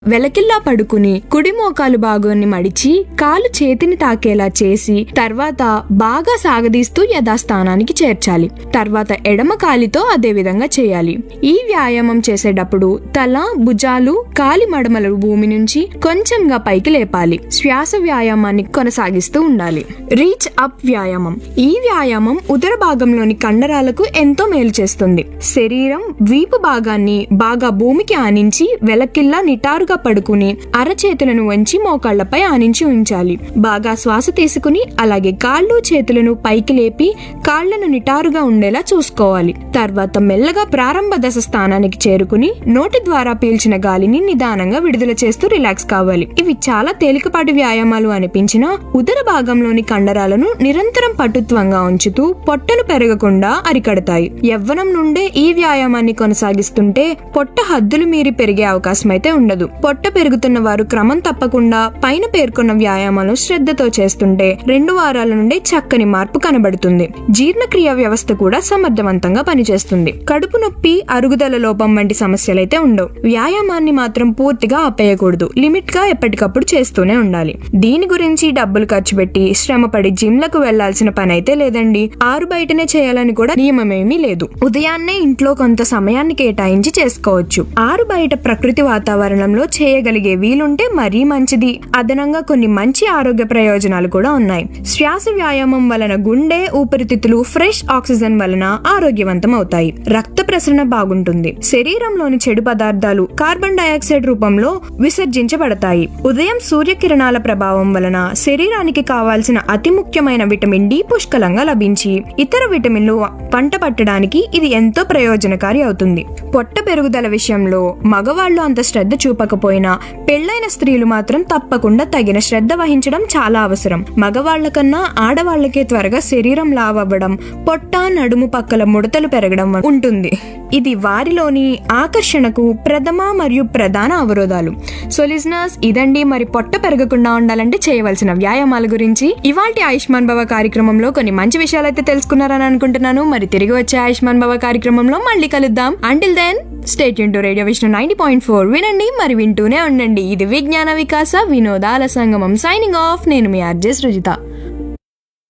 వెలకిల్లా పడుకుని కుడి మోకాలు భాగాన్ని మడిచి కాలు చేతిని తాకేలా చేసి తర్వాత బాగా సాగదీస్తూ యథాస్థానానికి చేర్చాలి తర్వాత ఎడమ కాలితో అదే విధంగా చేయాలి ఈ వ్యాయామం చేసేటప్పుడు తల భుజాలు కాలి మడమలు భూమి నుంచి కొంచెంగా పైకి లేపాలి శ్వాస వ్యాయామాన్ని కొనసాగిస్తూ ఉండాలి రీచ్ అప్ వ్యాయామం ఈ వ్యాయామం ఉదర భాగంలోని కండరాలకు ఎంతో మేలు చేస్తుంది శరీరం వీపు భాగాన్ని బాగా భూమికి ఆనించి వెలకిల్లా నిటారుగా పడుకుని అరచేతులను వంచి మోకాళ్లపై ఆనించి ఉంచాలి బాగా శ్వాస తీసుకుని అలాగే కాళ్ళు చేతులను పైకి లేపి కాళ్లను నిటారుగా ఉండేలా చూసుకోవాలి తర్వాత మెల్లగా ప్రారంభ దశ స్థానానికి చేరుకుని నోటి ద్వారా పీల్చిన గాలిని నిదానంగా విడుదల చేస్తూ రిలాక్స్ కావాలి ఇవి చాలా తేలికపాటి వ్యాయామాలు అనిపించినా ఉదర భాగంలోని కండరాలను నిరంతరం పటుత్వంగా ఉంచుతూ పొట్టను పెరగకుండా అరికడతాయి యవ్వనం నుండే ఈ వ్యాయామాన్ని కొనసాగిస్తుంటే పొట్ట హద్దులు మీరి పెరిగే అవకాశం అయితే ఉండదు పొట్ట పెరుగుతున్న వారు క్రమం తప్పకుండా పైన పేర్కొన్న వ్యాయామాలను శ్రద్ధతో చేస్తుంటే రెండు వారాల నుండి చక్కని మార్పు కనబడుతుంది జీర్ణక్రియ వ్యవస్థ కూడా సమర్థవంతంగా పనిచేస్తుంది కడుపు నొప్పి అరుగుదల లోపం వంటి సమస్యలైతే ఉండవు వ్యాయామాన్ని మాత్రం పూర్తిగా ఆపేయకూడదు లిమిట్ గా ఎప్పటికప్పుడు చేస్తూనే ఉండాలి దీని గురించి డబ్బులు ఖర్చు పెట్టి శ్రమపడి జిమ్లకు వెళ్లాల్సిన పని అయితే లేదండి ఆరు బయటనే చేయాలని కూడా నియమమేమీ లేదు ఉదయాన్నే ఇంట్లో కొంత సమయాన్ని కేటాయించి చేసుకోవచ్చు ఆరు బయట ప్రకృతి వాతావరణంలో చేయగలిగే వీలుంటే మరీ మంచిది అదనంగా కొన్ని మంచి ఆరోగ్య ప్రయోజనాలు కూడా ఉన్నాయి శ్వాస వ్యాయామం వలన గుండె ఊపిరితిత్తులు ఫ్రెష్ ఆక్సిజన్ వలన ఆరోగ్యవంతం అవుతాయి రక్త ప్రసరణ బాగుంటుంది శరీరంలోని చెడు పదార్థాలు కార్బన్ డయాక్సైడ్ రూపంలో విసర్జించబడతాయి ఉదయం సూర్యకిరణాల ప్రభావం వలన శరీరానికి కావాల్సిన అతి ముఖ్యమైన విటమిన్ డి పుష్కలంగా లభించి ఇతర విటమిన్లు పంట పట్టడానికి ఇది ఎంతో ప్రయోజనకారి అవుతుంది పొట్ట పెరుగుదల విషయంలో మగవాళ్ళు అంత శ్రద్ధ చూపకపోయినా పెళ్లైన స్త్రీలు మాత్రం తప్పకుండా తగిన శ్రద్ధ వహించడం చాలా అవసరం మగవాళ్ల కన్నా ఆడవాళ్లకే త్వరగా శరీరం లావవ్వడం పొట్ట నడుము పక్కల ముడతలు పెరగడం ఉంటుంది ఇది వారిలోని ఆకర్షణకు ప్రథమ మరియు ప్రధాన అవరోధాలు సో లిజనర్స్ ఇదండి మరి పొట్ట పెరగకుండా ఉండాలంటే చేయవలసిన వ్యాయామాల గురించి ఇవాల్టి ఆయుష్మాన్ భవ కార్యక్రమంలో కొన్ని మంచి విషయాలు అయితే తెలుసుకున్నారని అనుకుంటున్నాను మరి తిరిగి వచ్చే ఆయుష్మాన్ భవ కార్యక్రమంలో మళ్ళీ కలుద్దాం until then stay tune to radio Vishnu ninety point four వినండి మరి వింటూనే ఉండండి ఇది విజ్ఞాన వికాస వినోదాల సంగమం సైనింగ్ ఆఫ్ నేను మీ ఆర్జే సృజిత